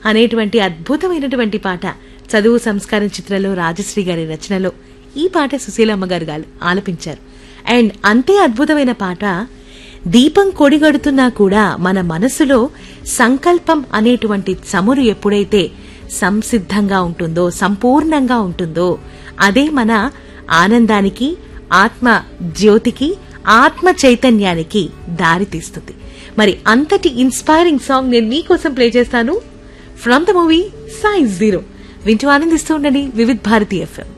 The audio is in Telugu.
అనేటువంటి అద్భుతమైనటువంటి పాట చదువు సంస్కారం చిత్రంలో రాజశ్రీ గారి రచనలో ఈ పాట సుశీలమ్మ గారు గాలు ఆలపించారు అండ్ అంతే అద్భుతమైన పాట దీపం కొడిగడుతున్నా కూడా మన మనసులో సంకల్పం అనేటువంటి చమురు ఎప్పుడైతే సంసిద్ధంగా ఉంటుందో సంపూర్ణంగా ఉంటుందో అదే మన ఆనందానికి ఆత్మ జ్యోతికి ఆత్మ చైతన్యానికి దారితీస్తుంది మరి అంతటి ఇన్స్పైరింగ్ సాంగ్ నేను మీకోసం ప్లే చేస్తాను from the movie science zero వింటూ ఆనందిస్తూ ఉండండి వివిధ్ భారతి ఎఫ్ఎం